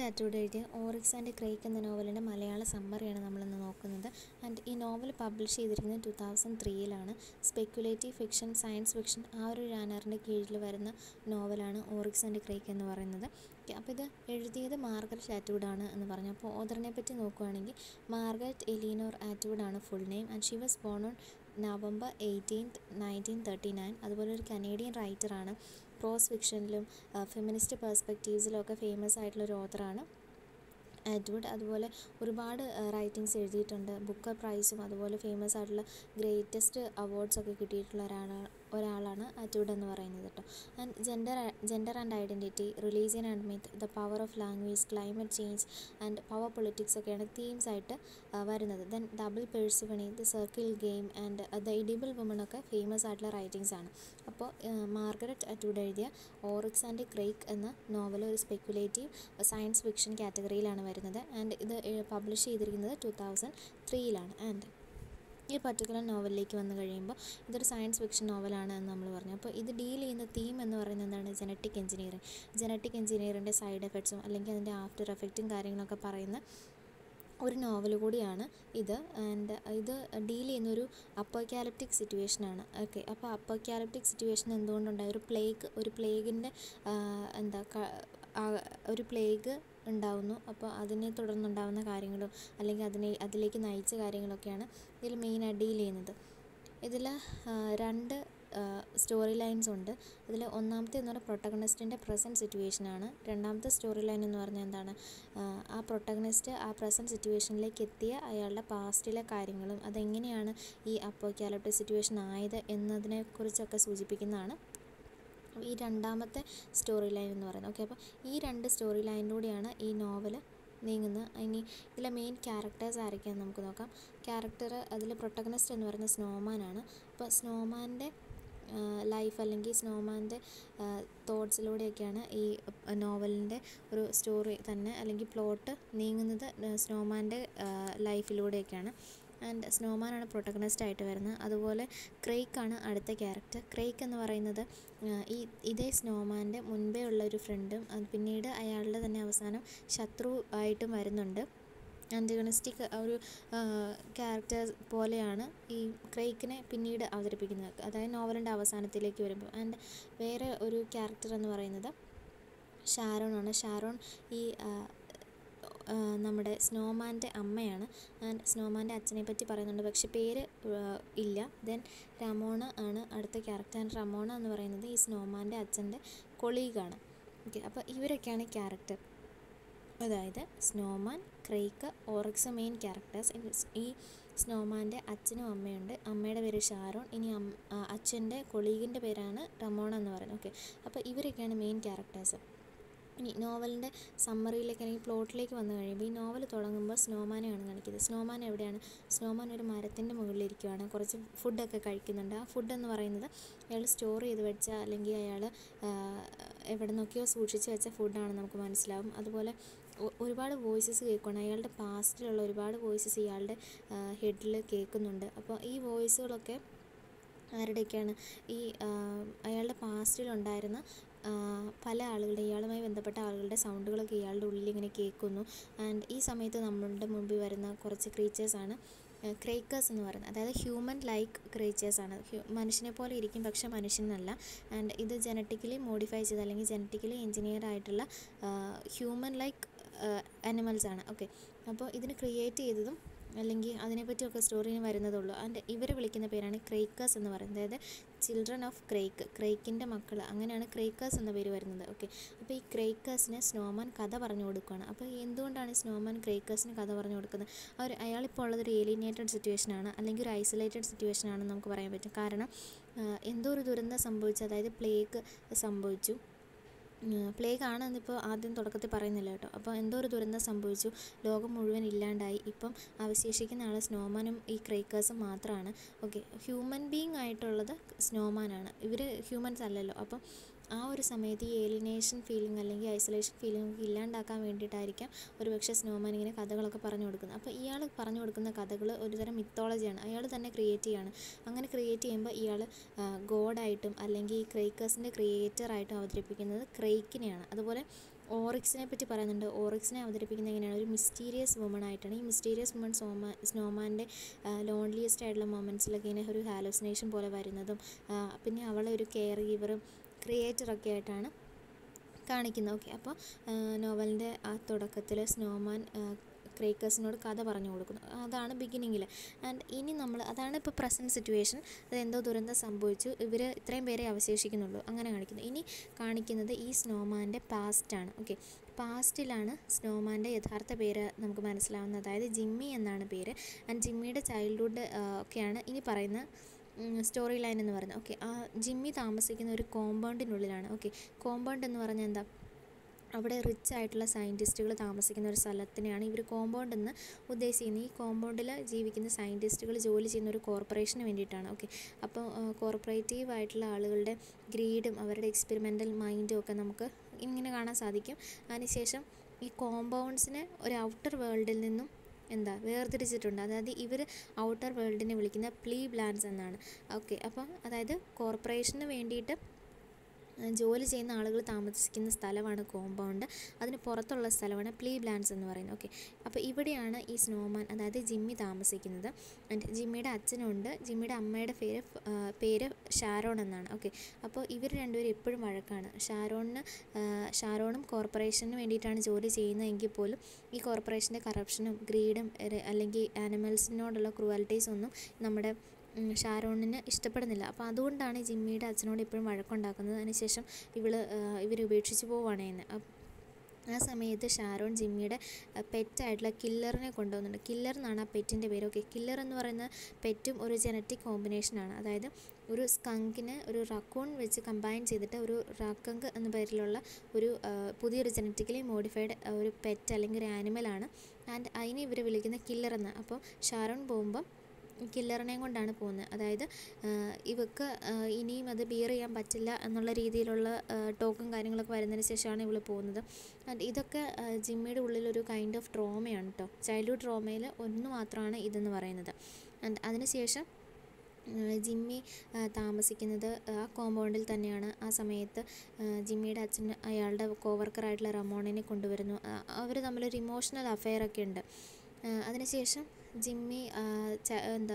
അറ്റൂഡ് എഴുതിയ Oryx and Crake എന്ന നോവലിൻ്റെ മലയാള സമ്മറിയാണ് നമ്മളിന്ന് നോക്കുന്നത് ആൻഡ് ഈ നോവൽ പബ്ലിഷ് ചെയ്തിരിക്കുന്നത് ടു തൗസൻഡ് ത്രീയിലാണ് സ്പെക്കുലേറ്റീവ് ഫിക്ഷൻ സയൻസ് ഫിക്ഷൻ ആ ഒരു ജാനറിൻ്റെ കീഴിൽ വരുന്ന നോവലാണ് ഓറിക്സ് ആൻഡ് ക്രേക്ക് എന്ന് പറയുന്നത് ഓക്കെ അപ്പോൾ ഇത് എഴുതിയത് മാർഗരറ്റ് ആറ്റ്വുഡ് ആണ് എന്ന് പറഞ്ഞു അപ്പോൾ ഓദറിനെ പറ്റി നോക്കുകയാണെങ്കിൽ മാർഗരറ്റ് എലീനോർ ആറ്റ്വുഡ് ആണ് full name and she was born on November eighteenth nineteen thirty nine അതുപോലെ ഒരു കനേഡിയൻ റൈറ്ററാണ് പ്രോസ് ഫിക്ഷനിലും ഫെമിനിസ്റ്റ് പെർസ്പെക്റ്റീവ്സിലും ഒക്കെ ഫേമസ് ആയിട്ടുള്ള ഒരു ഓത്തറാണ് എഡ്വേർഡ് അതുപോലെ ഒരുപാട് റൈറ്റിങ്സ് എഴുതിയിട്ടുണ്ട് ബുക്കർ പ്രൈസും അതുപോലെ ഫേമസ് ആയിട്ടുള്ള ഗ്രേറ്റസ്റ്റ് അവാർഡ്സ് ഒക്കെ കിട്ടിയിട്ടുള്ള ഒരാളാണ് ഒരാളാണ് അറ്റ്വുഡ് എന്ന് പറയുന്നത് കേട്ടോ and gender gender and identity religion and myth the power of language climate change and power politics ഒക്കെയാണ് തീംസ് ആയിട്ട് വരുന്നത് then double Persephone the circle game and the edible woman ഒക്കെ ഫേമസ് ആയിട്ടുള്ള റൈറ്റിങ്സ് ആണ് അപ്പോൾ മാർഗരറ്റ് അറ്റ്വുഡ് എഴുതിയ Oryx and Crake എന്ന novel ഒരു സ്പെക്കുലേറ്റീവ് സയൻസ് ഫിക്ഷൻ കാറ്റഗറിയിലാണ് വരുന്നത് ആൻഡ് ഇത് പബ്ലിഷ് ചെയ്തിരിക്കുന്നത് ടു തൗസൻഡ് ത്രീയിലാണ് ആൻഡ് ഈ പർട്ടിക്കുലർ നോവലിലേക്ക് വന്നു കഴിയുമ്പോൾ ഇതൊരു സയൻസ് ഫിക്ഷൻ നോവലാണ് എന്ന് നമ്മൾ പറഞ്ഞു അപ്പോൾ ഇത് ഡീൽ ചെയ്യുന്ന തീം എന്ന് പറയുന്നത് എന്താണ് ജനറ്റിക് എഞ്ചിനീയറിംഗ് ജനറ്റിക് എഞ്ചിനീയറിൻ്റെ സൈഡ് എഫക്ട്സും അല്ലെങ്കിൽ അതിൻ്റെ ആഫ്റ്റർ എഫക്റ്റും കാര്യങ്ങളൊക്കെ പറയുന്ന ഒരു നോവൽ കൂടിയാണ് ഇത് ആൻഡ് ഇത് ഡീൽ ചെയ്യുന്ന ഒരു അപ്പോക്കാലിപ്റ്റിക് സിറ്റുവേഷനാണ് ഓക്കെ അപ്പോൾ അപ്പോക്കാലിപ്റ്റിക് സിറ്റുവേഷൻ എന്തുകൊണ്ടുണ്ടായി ഒരു പ്ലേഗ് ഒരു പ്ലേഗിൻ്റെ എന്താ ഒരു പ്ലേഗ് ഉണ്ടാവുന്നു അപ്പോൾ അതിനെ തുടർന്നുണ്ടാകുന്ന കാര്യങ്ങളും അല്ലെങ്കിൽ അതിനെ അതിലേക്ക് നയിച്ച കാര്യങ്ങളൊക്കെയാണ് ഇതിൽ മെയിനായിട്ട് ഡീൽ ചെയ്യുന്നത് ഇതിൽ രണ്ട് സ്റ്റോറി ലൈൻസ് ഉണ്ട് അതിൽ ഒന്നാമത്തെ എന്ന് പറഞ്ഞാൽ പ്രൊട്ടഗണിസ്റ്റിൻ്റെ പ്രസൻറ്റ് സിറ്റുവേഷനാണ് രണ്ടാമത്തെ സ്റ്റോറി ലൈൻ എന്ന് പറഞ്ഞാൽ എന്താണ് ആ പ്രൊട്ടഗണിസ്റ്റ് ആ പ്രസൻറ്റ് സിറ്റുവേഷനിലേക്ക് എത്തിയ അയാളുടെ പാസ്റ്റിലെ കാര്യങ്ങളും അതെങ്ങനെയാണ് ഈ അപ്പോക്കാലിപ്റ്റിക് സിറ്റുവേഷൻ ആയത് എന്നതിനെക്കുറിച്ചൊക്കെ സൂചിപ്പിക്കുന്നതാണ് ഈ രണ്ടാമത്തെ സ്റ്റോറി ലൈൻ എന്ന് പറയുന്നത് ഓക്കെ അപ്പോൾ ഈ രണ്ട് സ്റ്റോറി ലൈനിലൂടെയാണ് ഈ നോവൽ നീങ്ങുന്നത് ഇനി ഇതിലെ മെയിൻ ക്യാരക്ടേഴ്സ് ആരൊക്കെയാണെന്ന് നമുക്ക് നോക്കാം ക്യാരക്ടർ അതിൽ പ്രൊട്ടഗണിസ്റ്റ് എന്ന് പറയുന്നത് സ്നോമാനാണ് അപ്പോൾ സ്നോമാൻ്റെ ലൈഫ് അല്ലെങ്കിൽ സ്നോമാൻ്റെ തോട്ട്സിലൂടെയൊക്കെയാണ് ഈ നോവലിൻ്റെ ഒരു സ്റ്റോറി തന്നെ അല്ലെങ്കിൽ പ്ലോട്ട് നീങ്ങുന്നത് സ്നോമാൻ്റെ ലൈഫിലൂടെയൊക്കെയാണ് ആൻഡ് സ്നോമാനാണ് പ്രൊട്ടഗണിസ്റ്റ് ആയിട്ട് വരുന്നത് അതുപോലെ ക്രേക്കാണ് അടുത്ത ക്യാരക്ടർ ക്രേക്ക് എന്ന് പറയുന്നത് ഈ ഇതേ സ്നോമാൻ്റെ മുൻപേ ഉള്ള ഒരു ഫ്രണ്ടും പിന്നീട് അയാളുടെ തന്നെ അവസാനം ശത്രു ആയിട്ടും വരുന്നുണ്ട് ആൻറ്റഗണിസ്റ്റിക് ഒരു ക്യാരക്ടർ പോലെയാണ് ഈ ക്രേക്കിനെ പിന്നീട് അവതരിപ്പിക്കുന്നത് അതായത് നോവലിൻ്റെ അവസാനത്തിലേക്ക് വരുമ്പോൾ ആൻഡ് വേറെ ഒരു ക്യാരക്ടർ എന്ന് പറയുന്നത് ഷാരോൺ ആണ് ഷാരോൺ ഈ നമ്മുടെ സ്നോമാൻ്റെ അമ്മയാണ് ആൻഡ് സ്നോമാൻ്റെ അച്ഛനെ പറ്റി പറയുന്നുണ്ട് പക്ഷെ പേര് ഇല്ല ദെൻ റമോണ ആണ് അടുത്ത ക്യാരക്ടർ ആൻഡ് റമോണ എന്ന് പറയുന്നത് ഈ സ്നോമാൻ്റെ അച്ഛൻ്റെ കൊളീഗാണ് ഓക്കെ അപ്പോൾ ഇവരൊക്കെയാണ് ക്യാരക്ടർ അതായത് snowman Crake Oryx main characters ഈ സ്നോമാൻ്റെ അച്ഛനും അമ്മയുണ്ട് അമ്മയുടെ പേര് ഷാരോൺ ഇനി അച്ഛൻ്റെ കൊളീഗിൻ്റെ പേരാണ് റമോണ എന്ന് പറയുന്നത് ഓക്കെ അപ്പോൾ ഇവരൊക്കെയാണ് മെയിൻ ക്യാരക്ടേഴ്സ് ഇനി നോവലിൻ്റെ സമ്മറിയിലേക്ക് അല്ലെങ്കിൽ പ്ലോട്ടിലേക്ക് വന്നു കഴിയുമ്പോൾ ഈ നോവൽ തുടങ്ങുമ്പോൾ സ്നോമാനെയാണ് കാണിക്കുന്നത് സ്നോമാൻ എവിടെയാണ് സ്നോമാൻ ഒരു മരത്തിൻ്റെ മുകളിലിരിക്കുകയാണ് കുറച്ച് ഫുഡൊക്കെ കഴിക്കുന്നുണ്ട് ആ ഫുഡ് എന്ന് പറയുന്നത് അയാൾ സ്റ്റോർ ചെയ്ത് വെച്ച അല്ലെങ്കിൽ അയാൾ എവിടെ നിന്നൊക്കെയോ സൂക്ഷിച്ച് വെച്ച ഫുഡാണ് നമുക്ക് മനസ്സിലാവും അതുപോലെ ഒരുപാട് വോയിസസ് കേൾക്കുകയാണ് അയാളുടെ പാസ്റ്റിലുള്ള ഒരുപാട് വോയിസസ് ഇയാളുടെ ഹെഡിൽ കേൾക്കുന്നുണ്ട് അപ്പോൾ ഈ വോയിസുകളൊക്കെ ആരുടെയൊക്കെയാണ് ഈ അയാളുടെ പാസ്റ്റിലുണ്ടായിരുന്ന പല ആളുകളുടെ ഇയാളുമായി ബന്ധപ്പെട്ട ആളുകളുടെ സൗണ്ടുകളൊക്കെ ഇയാളുടെ ഉള്ളിൽ ഇങ്ങനെ കേൾക്കുന്നു ആൻഡ് ഈ സമയത്ത് നമ്മളുടെ മുമ്പിൽ വരുന്ന കുറച്ച് ക്രീച്ചേഴ്സാണ് ക്രേക്കേഴ്സ് എന്ന് പറയുന്നത് അതായത് ഹ്യൂമൻ ലൈക്ക് ക്രീച്ചേഴ്സാണ് മനുഷ്യനെ പോലെ ഇരിക്കും പക്ഷെ മനുഷ്യനല്ല ആൻഡ് ഇത് ജനറ്റിക്കലി മോഡിഫൈ ചെയ്ത് അല്ലെങ്കിൽ ജനറ്റിക്കലി എഞ്ചിനീയർ ആയിട്ടുള്ള ഹ്യൂമൻ ലൈക്ക് അനിമൽസ് ആണ് ഓക്കെ അപ്പോൾ ഇതിന് ക്രിയേറ്റ് ചെയ്തതും അല്ലെങ്കിൽ അതിനെപ്പറ്റിയൊക്കെ സ്റ്റോറിന് വരുന്നതുള്ളൂ ആൻഡ് ഇവരെ വിളിക്കുന്ന പേരാണ് ക്രേക്കേഴ്സ് എന്ന് പറയുന്നത് അതായത് ചിൽഡ്രൻ ഓഫ് ക്രേക്ക് ക്രേക്കിൻ്റെ മക്കൾ അങ്ങനെയാണ് ക്രേക്കേഴ്സ് എന്ന പേര് വരുന്നത് ഓക്കെ അപ്പോൾ ഈ ക്രേക്കേഴ്സിന് സ്നോമാൻ കഥ പറഞ്ഞു കൊടുക്കുകയാണ് അപ്പോൾ എന്തുകൊണ്ടാണ് സ്നോമാൻ ക്രേക്കേഴ്സിന് കഥ പറഞ്ഞു കൊടുക്കുന്നത് അവർ അയാളിപ്പോൾ ഉള്ളതൊരു ഏലിയനേറ്റഡ് സിറ്റുവേഷനാണ് അല്ലെങ്കിൽ ഒരു ഐസൊലേറ്റഡ് സിറ്റുവേഷനാണെന്ന് നമുക്ക് പറയാൻ പറ്റും കാരണം എന്തോ ഒരു ദുരന്തം സംഭവിച്ചു അതായത് പ്ലേഗ് സംഭവിച്ചു പ്ലേഗ് ആണെന്നിപ്പോൾ ആദ്യം തുടക്കത്തിൽ പറയുന്നില്ല കേട്ടോ അപ്പോൾ എന്തോ ഒരു ദുരന്തം സംഭവിച്ചു ലോകം മുഴുവൻ ഇല്ലാണ്ടായി ഇപ്പം അവശേഷിക്കുന്ന ആൾ സ്നോമാനും ഈ ക്രേക്കേഴ്സും മാത്രമാണ് ഓക്കെ ഹ്യൂമൻ ബീങ് ആയിട്ടുള്ളത് സ്നോമാനാണ് ഇവർ ഹ്യൂമൻസ് അല്ലല്ലോ അപ്പം ആ ഒരു സമയത്ത് ഈ ഏലിനേഷൻ ഫീലിംഗ് അല്ലെങ്കിൽ ഐസൊലേഷൻ ഫീലിംഗ് ഒക്കെ ഇല്ലാണ്ടാക്കാൻ വേണ്ടിയിട്ടായിരിക്കാം ഒരുപക്ഷെ സ്നോമാൻ ഇങ്ങനെ കഥകളൊക്കെ പറഞ്ഞു കൊടുക്കുന്നത് അപ്പോൾ ഇയാൾ പറഞ്ഞു കൊടുക്കുന്ന കഥകൾ ഒരുതരം മിത്തോളജിയാണ് അയാൾ തന്നെ ക്രിയേറ്റ് ചെയ്യാണ് അങ്ങനെ ക്രിയേറ്റ് ചെയ്യുമ്പോൾ ഇയാൾ ഗോഡായിട്ടും അല്ലെങ്കിൽ ഈ ക്രേക്കേഴ്സിൻ്റെ ക്രിയേറ്ററായിട്ടും അവതരിപ്പിക്കുന്നത് ക്രേക്കിനെയാണ് അതുപോലെ ഓറിക്സിനെ പറ്റി പറയുന്നുണ്ട് ഓറിക്സിനെ അവതരിപ്പിക്കുന്നത് എങ്ങനെയാണ് ഒരു മിസ്റ്റീരിയസ് വുമൺ ആയിട്ടാണ് ഈ മിസ്റ്റീരിയസ് വുമൺ സോമ സ്നോമാൻ്റെ ലോൺലിയസ്റ്റ് ആയിട്ടുള്ള മൊമെൻറ്റ്സിലൊക്കെ ഇങ്ങനെ ഒരു ഹാലോസിനേഷൻ പോലെ വരുന്നതും ആ, പിന്നെ അവളെ ഒരു കെയർ ഗീവറും ക്രിയേറ്ററൊക്കെ ആയിട്ടാണ് കാണിക്കുന്നത് ഓക്കെ അപ്പോൾ നോവലിൻ്റെ ആ തുടക്കത്തിൽ സ്നോമാൻ ക്രേക്കേഴ്സിനോട് കഥ പറഞ്ഞു കൊടുക്കുന്നു അതാണ് ബിഗിനിങ്ങിൽ ആൻഡ് ഇനി നമ്മൾ അതാണ് ഇപ്പോൾ പ്രസൻറ്റ് സിറ്റുവേഷൻ അതെന്തോ ദുരന്തം സംഭവിച്ചു ഇവർ ഇത്രയും പേരെ അവശേഷിക്കുന്നുള്ളൂ അങ്ങനെ കാണിക്കുന്നു ഇനി കാണിക്കുന്നത് ഈ സ്നോമാൻ്റെ പാസ്റ്റാണ് ഓക്കെ പാസ്റ്റിലാണ് സ്നോമാൻ്റെ യഥാർത്ഥ പേര് നമുക്ക് മനസ്സിലാവുന്നത് അതായത് ജിമ്മി എന്നാണ് പേര് ആൻഡ് ജിമ്മിയുടെ ചൈൽഡ്ഹുഡ് ഒക്കെയാണ് ഇനി പറയുന്ന സ്റ്റോറി ലൈൻ എന്ന് പറയുന്നത് ഓക്കെ ആ ജിമ്മി താമസിക്കുന്ന ഒരു കോമ്പൗണ്ടിനുള്ളിലാണ് ഓക്കെ കോമ്പൗണ്ട് എന്ന് പറഞ്ഞാൽ എന്താ അവിടെ റിച്ച് ആയിട്ടുള്ള സയൻറ്റിസ്റ്റുകൾ താമസിക്കുന്ന ഒരു സ്ഥലത്തിനെയാണ് ഇവർ കോമ്പൗണ്ട് എന്ന് ഉദ്ദേശിക്കുന്നത് ഈ കോമ്പൗണ്ടിൽ ജീവിക്കുന്ന സയൻറ്റിസ്റ്റുകൾ ജോലി ചെയ്യുന്ന ഒരു കോർപ്പറേഷന് വേണ്ടിയിട്ടാണ് ഓക്കെ അപ്പോൾ കോർപ്പറേറ്റീവ് ആയിട്ടുള്ള ആളുകളുടെ ഗ്രീഡും അവരുടെ എക്സ്പെരിമെൻ്റൽ മൈൻഡും ഒക്കെ നമുക്ക് ഇങ്ങനെ കാണാൻ സാധിക്കും അതിനുശേഷം ഈ കോമ്പൗണ്ട്സിനെ ഒരു ഔട്ടർ വേൾഡിൽ നിന്നും എന്താ വേർതിരിച്ചിട്ടുണ്ട് അതായത് ഇവർ ഔട്ടർ വേൾഡിനെ വിളിക്കുന്ന പ്ലീ ബ്ലാൻസ് എന്നാണ് ഓക്കെ അപ്പോൾ അതായത് കോർപ്പറേഷന് വേണ്ടിയിട്ട് ജോലി ചെയ്യുന്ന ആളുകൾ താമസിക്കുന്ന സ്ഥലമാണ് കോമ്പൗണ്ട് അതിന് പുറത്തുള്ള സ്ഥലമാണ് പ്ലീ ബ്ലാൻസ് എന്ന് പറയുന്നത് ഓക്കെ അപ്പോൾ ഇവിടെയാണ് ഈ സ്നോമാൻ അതായത് ജിമ്മി താമസിക്കുന്നത് ആൻഡ് ജിമ്മിയുടെ അച്ഛനുണ്ട് ജിമ്മിയുടെ അമ്മയുടെ പേര് ഫ്- ആ, പേര് ഷാരോൺ എന്നാണ് ഓക്കെ അപ്പോൾ ഇവർ രണ്ടുപേരും എപ്പോഴും വഴക്കാണ് ഷാരോണിന് ആ, ഷാരോണും കോർപ്പറേഷന് വേണ്ടിയിട്ടാണ് ജോലി ചെയ്യുന്നതെങ്കിൽ പോലും ഈ കോർപ്പറേഷൻ്റെ കറപ്ഷനും ഗ്രീഡും അല്ലെങ്കിൽ ആനിമൽസിനോടുള്ള ക്രുവാലിറ്റീസ് ഒന്നും നമ്മുടെ ഉം, ഷാരോണിന് ഇഷ്ടപ്പെടുന്നില്ല അപ്പോൾ അതുകൊണ്ടാണ് ജിമ്മിയുടെ അച്ഛനോട് എപ്പോഴും വഴക്കുണ്ടാക്കുന്നത് അതിനുശേഷം ഇവൾ ഇവർ ഉപേക്ഷിച്ച് പോവുകയാണ് ചെയ്യുന്നത് അപ്പ് ആ സമയത്ത് ഷാരോൺ ജിമ്മിയുടെ പെറ്റായിട്ടുള്ള കില്ലറിനെ കൊണ്ടുവന്നുണ്ട് കില്ലർ എന്നാണ് ആ പെറ്റിൻ്റെ പേര് ഓക്കെ കില്ലർ എന്ന് പറയുന്ന പെറ്റും ഒരു ജനറ്റിക് കോമ്പിനേഷനാണ് അതായത് ഒരു സ്കങ്കിനെ ഒരു റക്കൂൺ വെച്ച് കമ്പൈൻ ചെയ്തിട്ട് ഒരു റക്കങ്ക് എന്ന പേരിലുള്ള ഒരു ആ, പുതിയൊരു ജനറ്റിക്കലി മോഡിഫൈഡ് ഒരു പെറ്റ് അല്ലെങ്കിൽ ഒരു ആനിമലാണ് ആൻഡ് അതിനെ ഇവർ വിളിക്കുന്ന കില്ലർ എന്ന് അപ്പോൾ ഷാരോൺ പോകുമ്പം കില്ലറിനെയും കൊണ്ടാണ് പോകുന്നത് അതായത് ആഹ് ഇവക്ക് ആഹ് ഇനിയും അത് ബിയർ ചെയ്യാൻ പറ്റില്ല എന്നുള്ള രീതിയിലുള്ള ടോക്കും കാര്യങ്ങളൊക്കെ വരുന്നതിന് ശേഷമാണ് ഇവൾ പോകുന്നത് ആൻഡ് ഇതൊക്കെ ആഹ് ജിമ്മിയുടെ ഉള്ളിലൊരു കൈൻഡ് ഓഫ് ട്രോമയാണ് കേട്ടോ ചൈൽഡ്ഹുഡ് ട്രോമയിൽ ഒന്ന് മാത്രമാണ് ഇതെന്ന് പറയുന്നത് ആൻഡ് അതിനുശേഷം ആഹ് ജിമ്മി ആഹ് താമസിക്കുന്നത് ആ കോമ്പൗണ്ടിൽ തന്നെയാണ് ആ സമയത്ത് ആഹ് ജിമ്മിയുടെ അച്ഛൻ അയാളുടെ കോവർക്കറായിട്ടുള്ള റമോണിനെ കൊണ്ടുവരുന്നു അവർ തമ്മിലൊരു ഇമോഷണൽ അഫെയർ ഒക്കെ ഉണ്ട് ആഹ് അതിനുശേഷം ജിമ്മി ആഹ് ച- എന്താ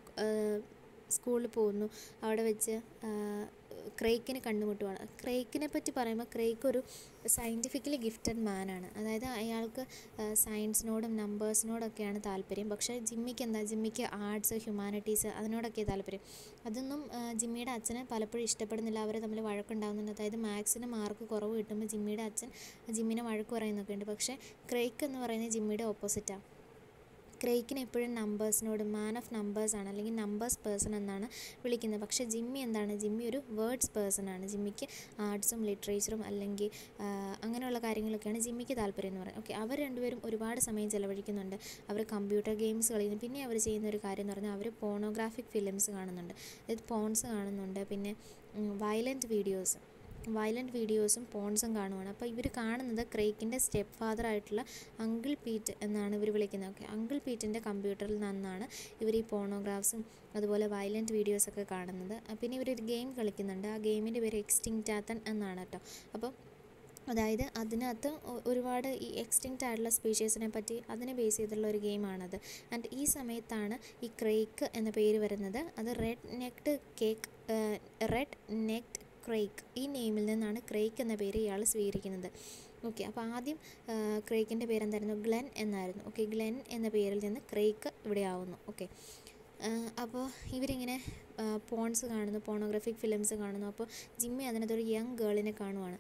സ്കൂളിൽ പോകുന്നു അവിടെ വെച്ച് ആഹ് ക്രേക്കിനെ കണ്ടുമുട്ടുവാണ് ക്രേക്കിനെ പറ്റി പറയുമ്പോൾ ക്രേക്ക് ഒരു സയൻറ്റിഫിക്കലി ഗിഫ്റ്റഡ് മാനാണ് അതായത് അയാൾക്ക് സയൻസിനോടും നമ്പേഴ്സിനോടൊക്കെയാണ് താല്പര്യം പക്ഷേ ജിമ്മിക്ക് എന്താ ജിമ്മിക്ക് ആർട്സ് ഹ്യൂമാനിറ്റീസ് അതിനോടൊക്കെ താല്പര്യം അതൊന്നും ആ, ജിമ്മിയുടെ അച്ഛന് പലപ്പോഴും ഇഷ്ടപ്പെടുന്നില്ല അവർ തമ്മിൽ വഴക്കുണ്ടാകുന്നുണ്ട് അതായത് മാത്സിന് മാർക്ക് കുറവ് കിട്ടുമ്പോൾ ജിമ്മിയുടെ അച്ഛൻ ജിമ്മിനെ വഴക്ക് പറയുന്നൊക്കെ ഉണ്ട് പക്ഷേ ക്രേക്ക് എന്ന് പറയുന്നത് ജിമ്മിയുടെ ഓപ്പോസിറ്റാണ് ക്രേക്കിന് എപ്പോഴും നമ്പേഴ്സിനോട് മാൻ ഓഫ് നമ്പേഴ്സ് ആണ് അല്ലെങ്കിൽ നമ്പേഴ്സ് പേഴ്സൺ എന്നാണ് വിളിക്കുന്നത് പക്ഷേ ജിമ്മി എന്താണ് ജിമ്മി ഒരു വേർഡ്സ് പേഴ്സൺ ആണ് ജിമ്മിക്ക് ആർട്സും ലിറ്ററേച്ചറും അല്ലെങ്കിൽ ആ, അങ്ങനെയുള്ള കാര്യങ്ങളൊക്കെയാണ് ജിമ്മിക്ക് താല്പര്യം എന്ന് പറയുന്നത് ഓക്കെ അവർ രണ്ടുപേരും ഒരുപാട് സമയം ചിലവഴിക്കുന്നുണ്ട് അവർ കമ്പ്യൂട്ടർ ഗെയിംസ് കളിക്കുന്നു പിന്നെ അവർ ചെയ്യുന്ന ഒരു കാര്യം എന്ന് പറഞ്ഞാൽ അവർ പോണോഗ്രാഫിക് ഫിലിംസ് കാണുന്നുണ്ട് അതായത് പോൺസ് കാണുന്നുണ്ട് പിന്നെ വയലൻറ്റ് വീഡിയോസ് വയലൻറ്റ് വീഡിയോസും പോൺസും കാണുവാണ് അപ്പോൾ ഇവർ കാണുന്നത് ക്രേക്കിൻ്റെ സ്റ്റെപ്പ് ഫാദർ ആയിട്ടുള്ള അങ്കിൾ പീറ്റ് എന്നാണ് ഇവർ വിളിക്കുന്നത് ഓക്കെ അങ്കിൾ പീറ്റിൻ്റെ കമ്പ്യൂട്ടറിൽ നിന്നാണ് ഇവർ ഈ പോണോഗ്രാഫ്സും അതുപോലെ വയലൻറ്റ് വീഡിയോസൊക്കെ കാണുന്നത് ആ, പിന്നെ ഇവരൊരു ഗെയിം കളിക്കുന്നുണ്ട് ആ ഗെയിമിൻ്റെ പേര് എക്സ്റ്റിങ്റ്റാത്തൻ എന്നാണ് കേട്ടോ അപ്പോൾ അതായത് അതിനകത്ത് ഒ- ഒരുപാട് ഈ എക്സ്റ്റിങ്ക്റ്റ് ആയിട്ടുള്ള സ്പീഷീസിനെ പറ്റി അതിനെ ബേസ് ചെയ്തിട്ടുള്ള ഒരു ഗെയിമാണത് ആൻഡ് ഈ സമയത്താണ് ഈ ക്രേക്ക് എന്ന പേര് വരുന്നത് അത് റെഡ് നെക്ഡ് കേക്ക് റെഡ് നെക്ഡ് ക്രേക്ക് ഈ നെയിമിൽ നിന്നാണ് ക്രേക്ക് എന്ന പേര് ഇയാൾ സ്വീകരിക്കുന്നത് ഓക്കെ അപ്പോൾ ആദ്യം ക്രേക്കിൻ്റെ പേരെന്തായിരുന്നു ഗ്ലെൻ എന്നായിരുന്നു ഓക്കെ ഗ്ലെൻ എന്ന പേരിൽ നിന്ന് ക്രേക്ക് ഇവിടെ ആവുന്നു ഓക്കെ അപ്പോൾ ഇവരിങ്ങനെ പോൺസ് കാണുന്നു പോണോഗ്രാഫിക് ഫിലിംസ് കാണുന്നു അപ്പോൾ ജിമ്മി അതിനകത്തൊരു യങ് ഗേളിനെ കാണുവാണ്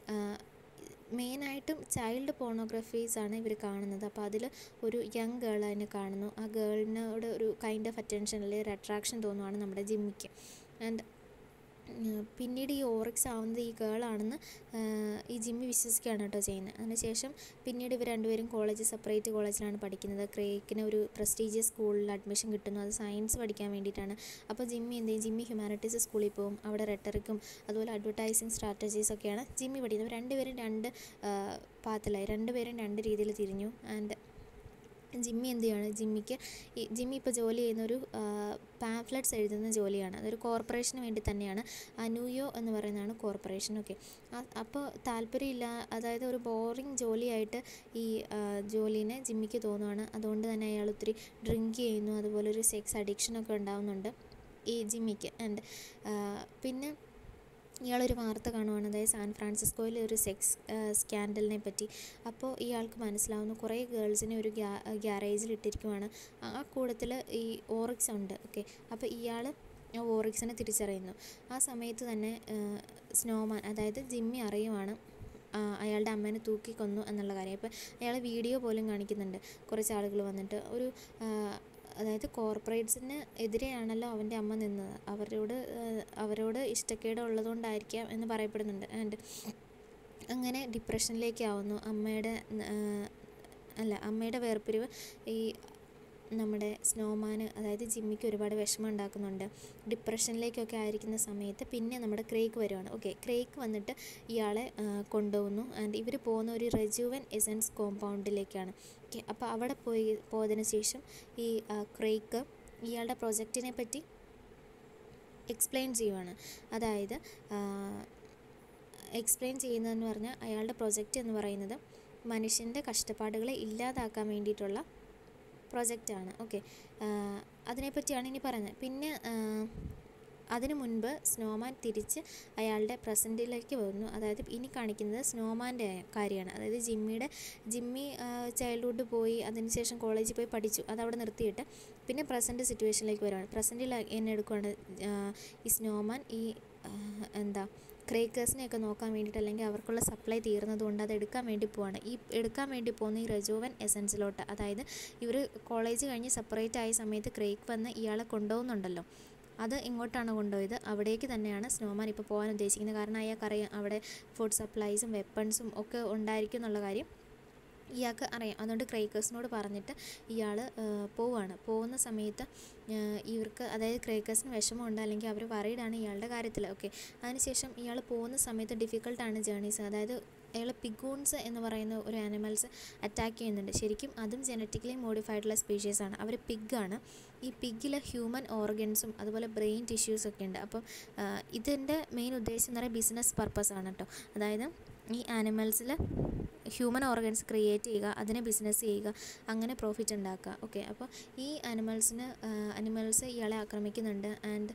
മെയിനായിട്ടും ചൈൽഡ് പോണോഗ്രഫീസ് ആണ് ഇവർ കാണുന്നത് അപ്പോൾ അതിൽ ഒരു യങ് ഗേൾ അതിനെ കാണുന്നു ആ ഗേളിനോട് ഒരു കൈൻഡ് ഓഫ് അറ്റൻഷൻ അല്ലെങ്കിൽ ഒരു അട്രാക്ഷൻ തോന്നുവാണ് നമ്മുടെ ജിമ്മിക്ക് ആൻഡ് പിന്നീട് ഈ ഓറിക്സ് ആവുന്നത് ഈ ഗേളാണെന്ന് ഈ ജിമ്മി വിശ്വസിക്കുകയാണ് കേട്ടോ ചെയ്യുന്നത് അതിനുശേഷം പിന്നീട് ഇവർ രണ്ടുപേരും കോളേജ് സെപ്പറേറ്റ് കോളേജിലാണ് പഠിക്കുന്നത് ക്രേക്കിന് ഒരു പ്രസ്റ്റീജിയസ് സ്കൂളിൽ അഡ്മിഷൻ കിട്ടുന്നു അത് സയൻസ് പഠിക്കാൻ വേണ്ടിയിട്ടാണ് അപ്പോൾ ജിമ്മി എന്ത് ചെയ്യും ജിമ്മി ഹ്യൂമാനിറ്റീസ് സ്കൂളിൽ പോകും അവിടെ റെട്ടറിക്കും അതുപോലെ അഡ്വർടൈസിങ് സ്ട്രാറ്റജീസ് ഒക്കെയാണ് ജിമ്മി പഠിക്കുന്നത് അപ്പോൾ രണ്ടുപേരും രണ്ട് പാത്തിലായി രണ്ടുപേരും രണ്ട് രീതിയിൽ തിരിഞ്ഞു ആൻഡ് ജിമ്മി എന്ത് ചെയ്യാണ് ജിമ്മിക്ക് ഈ ജിമ്മി ഇപ്പോൾ ജോലി ചെയ്യുന്ന ഒരു പാംഫ്ലെറ്റ്സ് എഴുതുന്ന ജോലിയാണ് അതൊരു കോർപ്പറേഷന് വേണ്ടി തന്നെയാണ് അനൂയോ എന്ന് പറയുന്നതാണ് കോർപ്പറേഷൻ ഓക്കെ അപ്പോൾ താല്പര്യമില്ല അതായത് ഒരു ബോറിങ് ജോലിയായിട്ട് ഈ ജോലീനെ ജിമ്മിക്ക് തോന്നുവാണ് അതുകൊണ്ട് തന്നെ അയാൾ ഒത്തിരി ഡ്രിങ്ക് ചെയ്യുന്നു അതുപോലെ ഒരു സെക്സ് അഡിക്ഷനൊക്കെ ഉണ്ടാകുന്നുണ്ട് ഈ ജിമ്മിക്ക് ആൻഡ് പിന്നെ ഇയാളൊരു വാർത്ത കാണുവാണ് അതായത് സാൻ ഫ്രാൻസിസ്കോയിൽ ഒരു സെക്സ് സ്കാൻഡലിനെ പറ്റി അപ്പോൾ ഇയാൾക്ക് മനസ്സിലാവുന്നു കുറേ ഗേൾസിനെ ഒരു ഗ്യാ ഗ്യാരേജിൽ ഇട്ടിരിക്കുവാണ് ആ കൂട്ടത്തിൽ ഈ ഓറിക്സ് ഉണ്ട് ഓക്കെ അപ്പോൾ ഇയാൾ ആ ഓറിക്സിനെ തിരിച്ചറിയുന്നു ആ സമയത്ത് തന്നെ സ്നോമാൻ അതായത് ജിമ്മി അറിയുവാണ് അയാളുടെ അമ്മേനെ തൂക്കിക്കൊന്നു എന്നുള്ള കാര്യം അപ്പോൾ അയാൾ വീഡിയോ പോലും കാണിക്കുന്നുണ്ട് കുറച്ച് ആളുകൾ വന്നിട്ട് ഒരു അതായത് കോർപ്പറേറ്റ്സിന് എതിരെയാണല്ലോ അവൻ്റെ അമ്മ നിന്നത് അവരോട് അവരോട് ഇഷ്ടക്കേട് ഉള്ളതുകൊണ്ടായിരിക്കാം എന്ന് പറയപ്പെടുന്നുണ്ട് ആൻഡ് അങ്ങനെ ഡിപ്രഷനിലേക്കാവുന്നു അമ്മയുടെ അല്ല അമ്മയുടെ വേർപിരിവ് ഈ നമ്മുടെ സ്നോമാന് അതായത് ജിമ്മിക്ക് ഒരുപാട് വിഷമം ഉണ്ടാക്കുന്നുണ്ട് ഡിപ്രഷനിലേക്കൊക്കെ ആയിരിക്കുന്ന സമയത്ത് പിന്നെ നമ്മുടെ ക്രേക്ക് വരുവാണ് ഓക്കെ ക്രേക്ക് വന്നിട്ട് ഇയാളെ കൊണ്ടുപോകുന്നു ആൻഡ് ഇവർ പോകുന്ന ഒരു റെജുവൻ എസൻസ് കോമ്പൗണ്ടിലേക്കാണ് ഓക്കെ അപ്പോൾ അവിടെ പോയി പോയതിന് ശേഷം ഈ ക്രേക്ക് ഇയാളുടെ പ്രൊജക്റ്റിനെ പറ്റി എക്സ്പ്ലെയിൻ ചെയ്യുവാണ് അതായത് എക്സ്പ്ലെയിൻ ചെയ്യുന്നതെന്ന് പറഞ്ഞാൽ അയാളുടെ പ്രൊജക്റ്റ് എന്ന് പറയുന്നത് മനുഷ്യൻ്റെ കഷ്ടപ്പാടുകളെ ഇല്ലാതാക്കാൻ വേണ്ടിയിട്ടുള്ള പ്രൊജക്റ്റാണ് ഓക്കെ അതിനെപ്പറ്റിയാണ് ഇനി പറയുന്നത് പിന്നെ അതിനു മുൻപ് സ്നോമാൻ തിരിച്ച് അയാളുടെ പ്രസൻറ്റിലേക്ക് വരുന്നു അതായത് ഇനി കാണിക്കുന്നത് സ്നോമാൻ്റെ കാര്യമാണ് അതായത് ജിമ്മിയുടെ ജിമ്മി ചൈൽഡ്ഹുഡ് പോയി അതിനുശേഷം കോളേജിൽ പോയി പഠിച്ചു അതവിടെ നിർത്തിയിട്ട് പിന്നെ പ്രസൻറ്റ് സിറ്റുവേഷനിലേക്ക് വരുവാണ് പ്രസൻറ്റിൽ എന്നെ എടുക്കുവാണ് ഈ സ്നോമാൻ ഈ എന്താ ക്രേക്കേഴ്സിനെയൊക്കെ നോക്കാൻ വേണ്ടിയിട്ട് അല്ലെങ്കിൽ അവർക്കുള്ള സപ്ലൈ തീർന്നതുകൊണ്ട് അത് എടുക്കാൻ വേണ്ടി പോവാണ് ഈ എടുക്കാൻ വേണ്ടി പോകുന്ന ഈ റെജോവൻ എസൻസിലോട്ട് അതായത് ഇവർ കോളേജ് കഴിഞ്ഞ് സെപ്പറേറ്റ് ആയ സമയത്ത് ക്രേക്ക് വന്ന് ഇയാളെ കൊണ്ടുപോകുന്നുണ്ടല്ലോ അത് ഇങ്ങോട്ടാണ് കൊണ്ടുപോയത് അവിടേക്ക് തന്നെയാണ് സ്നോമാൻ ഇപ്പോൾ പോകാൻ ഉദ്ദേശിക്കുന്നത് കാരണം അയാൾക്കറിയാം അവിടെ ഫുഡ് സപ്ലൈസും വെപ്പൺസും ഒക്കെ ഉണ്ടായിരിക്കും എന്നുള്ള കാര്യം ഇയാൾക്ക് അറിയാം അതുകൊണ്ട് ക്രേക്കേഴ്സിനോട് പറഞ്ഞിട്ട് ഇയാൾ പോവുകയാണ് പോകുന്ന സമയത്ത് ഇവർക്ക് അതായത് ക്രേക്കേഴ്സിന് വിഷമമുണ്ട് അല്ലെങ്കിൽ അവർ വറീഡാണ് ഇയാളുടെ കാര്യത്തിൽ ഓക്കെ അതിനുശേഷം ഇയാൾ പോകുന്ന സമയത്ത് ഡിഫിക്കൽട്ടാണ് ജേണീസ് അതായത് അയാൾ പിഗൂൺസ് എന്ന് പറയുന്ന ഒരു ആനിമൽസ് അറ്റാക്ക് ചെയ്യുന്നുണ്ട് ശരിക്കും അതും ജനറ്റിക്കലി മോഡിഫൈഡുള്ള സ്പീഷീസാണ് അവർ പിഗാണ് ഈ പിഗിൽ ഹ്യൂമൻ ഓർഗൻസും അതുപോലെ ബ്രെയിൻ ടിഷ്യൂസ് ഒക്കെ ഉണ്ട് അപ്പം ഇതിൻ്റെ മെയിൻ ഉദ്ദേശം എന്ന് പറയുന്നത് ബിസിനസ് പർപ്പസ് ആണ് കേട്ടോ അതായത് ഈ ആനിമൽസിൽ ഹ്യൂമൻ ഓർഗൻസ് ക്രിയേറ്റ് ചെയ്യുക അതിനെ ബിസിനസ് ചെയ്യുക അങ്ങനെ പ്രോഫിറ്റ് ഉണ്ടാക്കുക ഓക്കെ അപ്പോൾ ഈ ആനിമൽസിന് ആനിമൽസ് ഇയാളെ ആക്രമിക്കുന്നുണ്ട് ആൻഡ്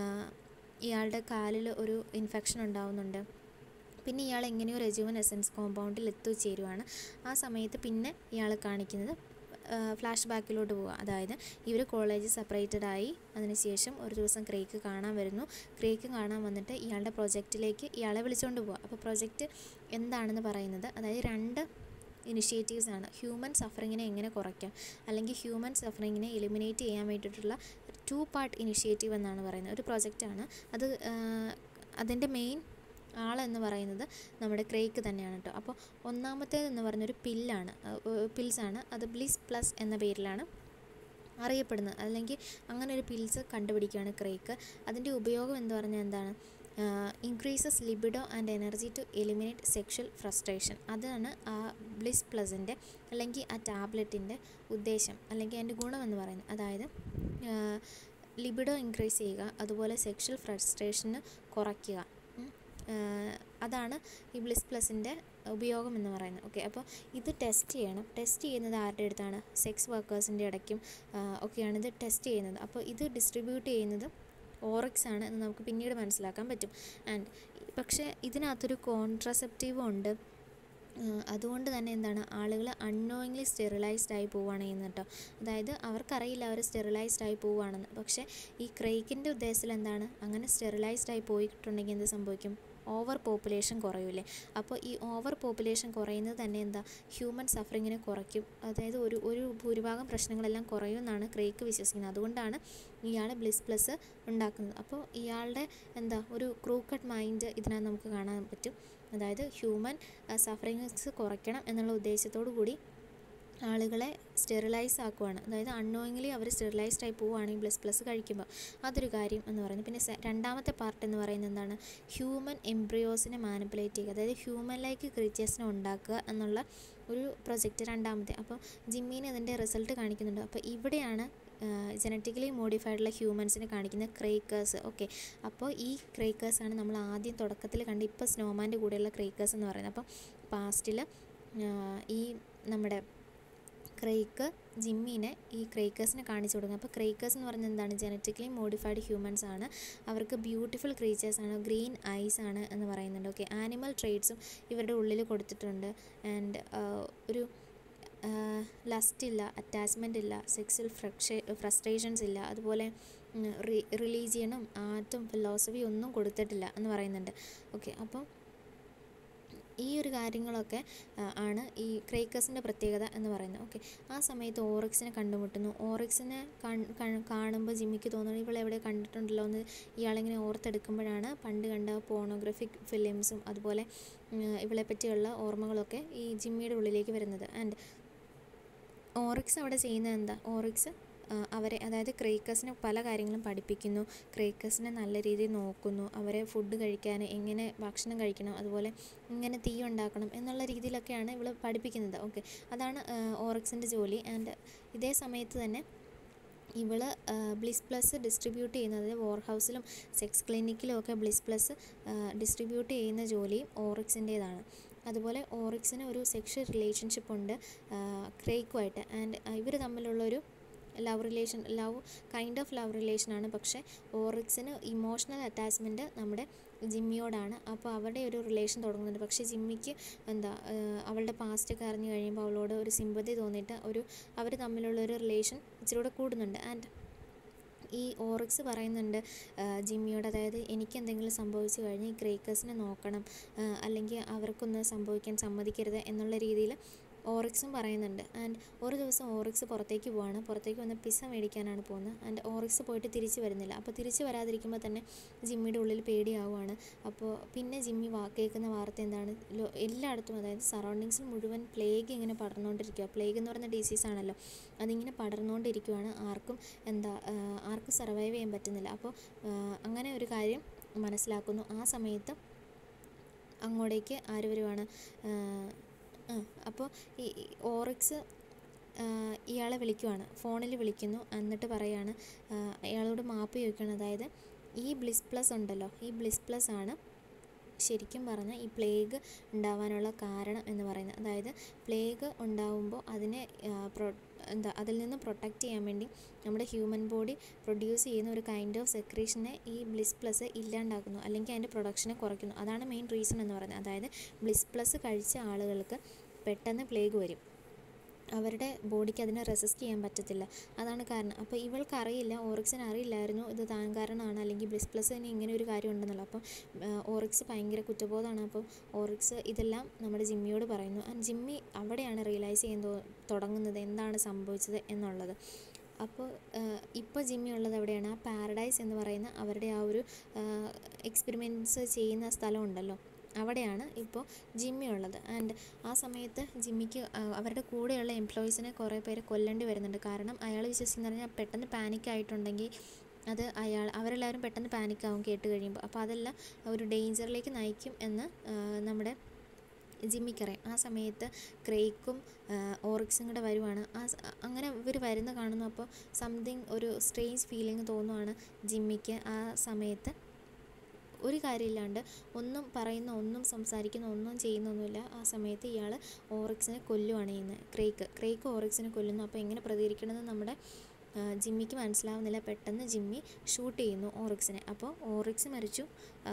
ഇയാളുടെ കാലിൽ ഒരു ഇൻഫെക്ഷൻ ഉണ്ടാവുന്നുണ്ട് പിന്നെ ഇയാൾ എങ്ങനെയോ റെജുവൻ എസൻസ് കോമ്പൗണ്ടിൽ എത്തിച്ചേരുവാണ് ആ സമയത്ത് പിന്നെ ഇയാൾ കാണിക്കുന്നത് ഫ്ലാഷ് ബാക്കിലോട്ട് പോവുക അതായത് ഇവർ കോളേജ് സെപ്പറേറ്റഡ് ആയി അതിനുശേഷം ഒരു ദിവസം ക്രേക്ക് കാണാൻ വരുന്നു ക്രേക്ക് കാണാൻ വന്നിട്ട് ഇയാളുടെ പ്രൊജക്റ്റിലേക്ക് ഇയാളെ വിളിച്ചുകൊണ്ട് പോവുക അപ്പോൾ പ്രൊജക്റ്റ് എന്താണെന്ന് പറയുന്നത് അതായത് രണ്ട് ഇനിഷ്യേറ്റീവ്സ് ആണ് ഹ്യൂമൻ സഫറിങ്ങിനെ എങ്ങനെ കുറയ്ക്കാം അല്ലെങ്കിൽ ഹ്യൂമൻ സഫറിങ്ങിനെ എലിമിനേറ്റ് ചെയ്യാൻ വേണ്ടിയിട്ടുള്ള ടു പാർട്ട് ഇനിഷ്യേറ്റീവ് എന്നാണ് പറയുന്നത് ഒരു പ്രൊജക്റ്റാണ് അത് അതിൻ്റെ മെയിൻ ആളെന്ന് പറയുന്നത് നമ്മുടെ ക്രേക്ക് തന്നെയാണ് കേട്ടോ അപ്പോൾ ഒന്നാമത്തേത് എന്ന് പറയുന്നൊരു പില്ലാണ് പിൽസാണ് അത് ബ്ലിസ് പ്ലസ് എന്ന പേരിലാണ് അറിയപ്പെടുന്നത് അല്ലെങ്കിൽ അങ്ങനെ ഒരു പിൽസ് കണ്ടുപിടിക്കുകയാണ് ക്രേക്ക് അതിൻ്റെ ഉപയോഗം എന്ന് പറഞ്ഞാൽ എന്താണ് increases libido and energy to eliminate sexual frustration അതാണ് ആ ബ്ലിസ് പ്ലസിൻ്റെ അല്ലെങ്കിൽ ആ ടാബ്ലറ്റിൻ്റെ ഉദ്ദേശം അല്ലെങ്കിൽ അതിൻ്റെ ഗുണമെന്ന് പറയുന്നത് അതായത് ലിബിഡോ ഇൻക്രീസ് ചെയ്യുക അതുപോലെ സെക്ഷൽ ഫ്രസ്ട്രേഷന് കുറയ്ക്കുക അതാണ് ഈ ബ്ലിസ് പ്ലസിൻ്റെ ഉപയോഗം എന്ന് പറയുന്നത് ഓക്കെ അപ്പോൾ ഇത് ടെസ്റ്റ് ചെയ്യണം ടെസ്റ്റ് ചെയ്യുന്നത് ആരുടെ അടുത്താണ് സെക്സ് വർക്കേഴ്സിൻ്റെ ഇടയ്ക്കും ഒക്കെയാണ് ഇത് ടെസ്റ്റ് ചെയ്യുന്നത് അപ്പോൾ ഇത് ഡിസ്ട്രിബ്യൂട്ട് ചെയ്യുന്നത് ഓറക്സ് ആണ് എന്ന് നമുക്ക് പിന്നീട് മനസ്സിലാക്കാൻ പറ്റും ആൻഡ് പക്ഷേ ഇതിനകത്തൊരു കോൺട്രസെപ്റ്റീവും ഉണ്ട് അതുകൊണ്ട് തന്നെ എന്താണ് ആളുകൾ അൺനോയിങ്ലി സ്റ്റെറിലൈസ്ഡ് ആയി പോവുകയാണ് ചെയ്യുന്നത് കേട്ടോ അതായത് അവർക്കറിയില്ല അവർ സ്റ്റെറിലൈസ്ഡ് ആയി പോവുകയാണെന്ന് പക്ഷേ ഈ ക്രേക്കിൻ്റെ ഉദ്ദേശത്തിൽ എന്താണ് അങ്ങനെ സ്റ്റെറിലൈസ്ഡ് ആയി പോയിട്ടുണ്ടെങ്കിൽ എന്ത് സംഭവിക്കും ഓവർ പോപ്പുലേഷൻ കുറയൂലേ അപ്പോൾ ഈ ഓവർ പോപ്പുലേഷൻ കുറയുന്നത് തന്നെ എന്താ ഹ്യൂമൻ സഫറിങ്ങിനെ കുറയ്ക്കും അതായത് ഒരു ഒരു ഭൂരിഭാഗം പ്രശ്നങ്ങളെല്ലാം കുറയുമെന്നാണ് ക്രേക്ക് വിശ്വസിക്കുന്നത് അതുകൊണ്ടാണ് ഇയാൾ ബ്ലിസ് പ്ലസ് ഉണ്ടാക്കുന്നത് അപ്പോൾ ഇയാളുടെ എന്താ ഒരു ക്രൂക്കട്ട് മൈൻഡ് ഇതിനകത്ത് നമുക്ക് കാണാൻ പറ്റും അതായത് ഹ്യൂമൻ സഫറിങ്സ് കുറയ്ക്കണം എന്നുള്ള ഉദ്ദേശത്തോടു കൂടി ആളുകളെ സ്റ്റെറിലൈസ് ആക്കുവാണ് അതായത് അൺനോയിങ്ലി അവർ സ്റ്റെറിലൈസ്ഡ് ആയി പോവുകയാണ് ഈ ബ്ലസ് പ്ലസ് കഴിക്കുമ്പോൾ അതൊരു കാര്യം എന്ന് പറയുന്നത് പിന്നെ രണ്ടാമത്തെ പാർട്ട് എന്ന് പറയുന്നത് എന്താണ് ഹ്യൂമൻ എംബ്രിയോസിനെ മാനിപ്പുലേറ്റ് ചെയ്യുക അതായത് ഹ്യൂമൻ ലൈക്ക് ക്രീച്ചേഴ്സിനെ ഉണ്ടാക്കുക എന്നുള്ള ഒരു പ്രൊജക്റ്റ് രണ്ടാമത്തെ അപ്പോൾ ജിമ്മിന് അതിൻ്റെ റിസൾട്ട് കാണിക്കുന്നുണ്ട് അപ്പോൾ ഇവിടെയാണ് ജനറ്റിക്കലി മോഡിഫൈഡുള്ള ഹ്യൂമൻസിനെ കാണിക്കുന്ന ക്രേക്കേഴ്സ് ഓക്കെ അപ്പോൾ ഈ ക്രേക്കേഴ്സാണ് നമ്മൾ ആദ്യം തുടക്കത്തിൽ കണ്ട് ഇപ്പോൾ സ്നോമാൻ്റെ കൂടെയുള്ള ക്രേക്കേഴ്സ് എന്ന് പറയുന്നത് അപ്പോൾ പാസ്റ്റിൽ ഈ നമ്മുടെ ക്രേക്ക് ജിമ്മിനെ ഈ ക്രേക്കേഴ്സിനെ കാണിച്ചു കൊടുക്കുക അപ്പോൾ ക്രേക്കേഴ്സ് എന്ന് പറഞ്ഞാൽ എന്താണ് ജനറ്റിക്കലി മോഡിഫൈഡ് ഹ്യൂമൻസ് ആണ് അവർക്ക് ബ്യൂട്ടിഫുൾ ക്രീച്ചേഴ്സ് ആണ് ഗ്രീൻ ഐസ് ആണ് എന്ന് പറയുന്നുണ്ട് ഓക്കെ ആനിമൽ ട്രേഡ്സും ഇവരുടെ ഉള്ളിൽ കൊടുത്തിട്ടുണ്ട് ആൻഡ് ഒരു ലസ്റ്റ് ഇല്ല അറ്റാച്ച്മെൻ്റ് ഇല്ല സെക്സ്വൽ ഫ്രക്ഷേ ഫ്രസ്ട്രേഷൻസ് ഇല്ല അതുപോലെ റിലീജിയനും ആർട്ടും ഫിലോസഫി ഒന്നും കൊടുത്തിട്ടില്ല എന്ന് പറയുന്നുണ്ട് ഓക്കെ അപ്പം ഈ ഒരു കാര്യങ്ങളൊക്കെ ആണ് ഈ ക്രേക്കേഴ്സിൻ്റെ പ്രത്യേകത എന്ന് പറയുന്നത് ഓക്കെ ആ സമയത്ത് ഓറിക്സിനെ കണ്ടുമുട്ടുന്നു ഓറിക്സിനെ കാണുമ്പോൾ ജിമ്മിക്ക് തോന്നുന്നു ഇവളെ എവിടെ കണ്ടിട്ടുണ്ടല്ലോ എന്ന് ഇയാളിങ്ങനെ ഓർത്തെടുക്കുമ്പോഴാണ് പണ്ട് കണ്ട പോണോഗ്രഫിക് ഫിലിംസും അതുപോലെ ഇവളെ പറ്റിയുള്ള ഓർമ്മകളൊക്കെ ഈ ജിമ്മിയുടെ ഉള്ളിലേക്ക് വരുന്നത് ആൻഡ് ഓറിക്സ് അവിടെ ചെയ്യുന്നത് എന്താ ഓറിക്സ് അവരെ അതായത് ക്രേക്കേഴ്സിനെ പല കാര്യങ്ങളും പഠിപ്പിക്കുന്നു ക്രേക്കേഴ്സിനെ നല്ല രീതിയിൽ നോക്കുന്നു അവരെ ഫുഡ് കഴിക്കാൻ എങ്ങനെ ഭക്ഷണം കഴിക്കണം അതുപോലെ ഇങ്ങനെ തീ ഉണ്ടാക്കണം എന്നുള്ള രീതിയിലൊക്കെയാണ് ഇവൾ പഠിപ്പിക്കുന്നത് ഓക്കെ അതാണ് ഓറിക്സിൻ്റെ ജോലി ആൻഡ് ഇതേ സമയത്ത് തന്നെ ഇവൾ ബ്ലിസ് പ്ലസ് ഡിസ്ട്രിബ്യൂട്ട് ചെയ്യുന്നത് വോർ ഹൗസിലും സെക്സ് ക്ലിനിക്കിലും ഒക്കെ ബ്ലിസ് പ്ലസ് ഡിസ്ട്രിബ്യൂട്ട് ചെയ്യുന്ന ജോലിയും ഓറിക്സിൻ്റേതാണ് അതുപോലെ ഓറിക്സിന് ഒരു സെക്ഷൽ റിലേഷൻഷിപ്പ് ഉണ്ട് ക്രേക്കുമായിട്ട് ആൻഡ് ഇവർ തമ്മിലുള്ളൊരു love relation love kind of love റിലേഷനാണ് പക്ഷേ ഓറിക്സിന് ഇമോഷണൽ അറ്റാച്ച്മെൻറ്റ് നമ്മുടെ ജിമ്മിയോടാണ് അപ്പോൾ അവരുടെ ഒരു റിലേഷൻ തുടങ്ങുന്നുണ്ട് പക്ഷേ ജിമ്മിക്ക് എന്താ അവളുടെ പാസ്റ്റൊക്കെ അറിഞ്ഞു കഴിയുമ്പോൾ അവളോട് ഒരു സിമ്പതി തോന്നിയിട്ട് ഒരു അവർ തമ്മിലുള്ള ഒരു റിലേഷൻ ഇച്ചിരി കൂടെ കൂടുന്നുണ്ട് ആൻഡ് ഈ ഓറിക്സ് പറയുന്നുണ്ട് ജിമ്മിയോട് അതായത് എനിക്ക് എന്തെങ്കിലും സംഭവിച്ചു കഴിഞ്ഞാൽ ഈ ക്രേക്കേഴ്സിനെ നോക്കണം അല്ലെങ്കിൽ അവർക്കൊന്നും സംഭവിക്കാൻ സമ്മതിക്കരുത് എന്നുള്ള രീതിയിൽ ഓറിക്സും പറയുന്നുണ്ട് ആൻഡ് ഒരു ദിവസം ഓറിക്സ് പുറത്തേക്ക് പോവാണ് പുറത്തേക്ക് വന്ന് പിസ്സ മേടിക്കാനാണ് പോകുന്നത് ആൻഡ് ഓറിക്സ് പോയിട്ട് തിരിച്ച് വരുന്നില്ല അപ്പോൾ തിരിച്ച് വരാതിരിക്കുമ്പോൾ തന്നെ ജിമ്മിയുടെ ഉള്ളിൽ പേടിയാവുകയാണ് അപ്പോൾ പിന്നെ ജിമ്മി വാ കേൾക്കുന്ന വാർത്ത എന്താണ് എല്ലായിടത്തും അതായത് സറൗണ്ടിങ്സിൽ മുഴുവൻ പ്ലേഗ് ഇങ്ങനെ പടർന്നുകൊണ്ടിരിക്കുക പ്ലേഗ് എന്ന് പറയുന്ന ഡിസീസ് ആണല്ലോ അതിങ്ങനെ പടർന്നുകൊണ്ടിരിക്കുകയാണ് ആർക്കും എന്താ ആർക്കും സർവൈവ് ചെയ്യാൻ പറ്റുന്നില്ല അപ്പോൾ അങ്ങനെ ഒരു കാര്യം മനസ്സിലാക്കുന്നു ആ സമയത്ത് അങ്ങോട്ടേക്ക് ആര് വരുവാണ് അപ്പോൾ ഈ ഓറിക്സ് ഇയാളെ വിളിക്കുവാണ് ഫോണിൽ വിളിക്കുന്നു എന്നിട്ട് പറയാണ് അയാളോട് മാപ്പ് ചോദിക്കുകയാണ് അതായത് ഈ ബ്ലിസ് പ്ലസ് ഉണ്ടല്ലോ ഈ ബ്ലിസ് പ്ലസ് ആണ് ശരിക്കും പറഞ്ഞാൽ ഈ പ്ലേഗ് ഉണ്ടാവാനുള്ള കാരണം എന്ന് പറയുന്നത് അതായത് പ്ലേഗ് ഉണ്ടാവുമ്പോൾ അതിനെ പ്രൊ എന്താ അതിൽ നിന്ന് പ്രൊട്ടക്റ്റ് ചെയ്യാൻ വേണ്ടി നമ്മുടെ ഹ്യൂമൻ ബോഡി പ്രൊഡ്യൂസ് ചെയ്യുന്ന ഒരു കൈൻഡ് ഓഫ് സെക്രീഷനെ ഈ ബ്ലിസ് പ്ലസ് ഇല്ലാണ്ടാക്കുന്നു അല്ലെങ്കിൽ അതിൻ്റെ പ്രൊഡക്ഷനെ കുറയ്ക്കുന്നു അതാണ് മെയിൻ റീസൺ എന്ന് പറയുന്നത് അതായത് ബ്ലിസ് പ്ലസ് കഴിച്ച ആളുകൾക്ക് പെട്ടെന്ന് പ്ലേഗ് വരും അവരുടെ ബോഡിക്ക് അതിനെ റെസിസ്റ്റ് ചെയ്യാൻ പറ്റത്തില്ല അതാണ് കാരണം അപ്പോൾ ഇവൾക്ക് അറിയില്ല ഓറിക്സിന് അറിയില്ലായിരുന്നു ഇത് താൻ കാരണമാണ് അല്ലെങ്കിൽ ബ്ലിസ് പ്ലസിന് ഇങ്ങനെ ഒരു കാര്യം ഉണ്ടെന്നുള്ളത് അപ്പം ഓറിക്സ് ഭയങ്കര കുറ്റബോധമാണ് അപ്പം ഓറിക്സ് ഇതെല്ലാം നമ്മുടെ ജിമ്മിയോട് പറയുന്നു ആൻഡ് ജിമ്മി അവിടെയാണ് റിയലൈസ് ചെയ്യാൻ തുടങ്ങുന്നത് എന്താണ് സംഭവിച്ചത് എന്നുള്ളത് അപ്പോൾ ഇപ്പോൾ ജിമ്മി ഉള്ളത് എവിടെയാണ് ആ പാരഡൈസ് എന്ന് പറയുന്ന അവരുടെ ആ ഒരു എക്സ്പെരിമെൻറ്റ്സ് ചെയ്യുന്ന സ്ഥലം ഉണ്ടല്ലോ അവിടെയാണ് ഇപ്പോൾ ജിമ്മി ഉള്ളത് ആൻഡ് ആ സമയത്ത് ജിമ്മിക്ക് അവരുടെ കൂടെയുള്ള എംപ്ലോയീസിനെ കുറേ പേര് കൊല്ലേണ്ടി വരുന്നുണ്ട് കാരണം അയാൾ വിശ്വസിക്കുന്ന പറഞ്ഞാൽ പെട്ടെന്ന് പാനിക് ആയിട്ടുണ്ടെങ്കിൽ അത് അയാൾ അവരെല്ലാവരും പെട്ടെന്ന് പാനിക്കാവും കേട്ട് കഴിയുമ്പോൾ അപ്പോൾ അതെല്ലാം ഒരു ഡേഞ്ചറിലേക്ക് നയിക്കും എന്ന് നമ്മുടെ ജിമ്മിക്കറിയാം ആ സമയത്ത് ക്രേക്കും ഓറിക്സും കൂടെ വരുവാണ് ആ അങ്ങനെ ഇവർ വരുന്ന കാണുന്നു അപ്പോൾ സംതിങ് ഒരു സ്ട്രേഞ്ച് ഫീലിംഗ് തോന്നുവാണ് ജിമ്മിക്ക് ആ സമയത്ത് ഒരു കാര്യമില്ലാണ്ട് ഒന്നും പറയുന്ന ഒന്നും സംസാരിക്കുന്ന ഒന്നും ചെയ്യുന്നൊന്നുമില്ല ആ സമയത്ത് ഇയാൾ ഓറിക്സിനെ കൊല്ലുവാണ് ചെയ്യുന്നത് ക്രേക്ക് ക്രേക്ക് ഓറിക്സിനെ കൊല്ലുന്നു അപ്പോൾ എങ്ങനെ പ്രതികരിക്കണമെന്ന് നമ്മുടെ ജിമ്മിക്ക് മനസ്സിലാവുന്നില്ല പെട്ടെന്ന് ജിമ്മി ഷൂട്ട് ചെയ്യുന്നു ഓറിക്സിനെ അപ്പോൾ ഓറിക്സ് മരിച്ചു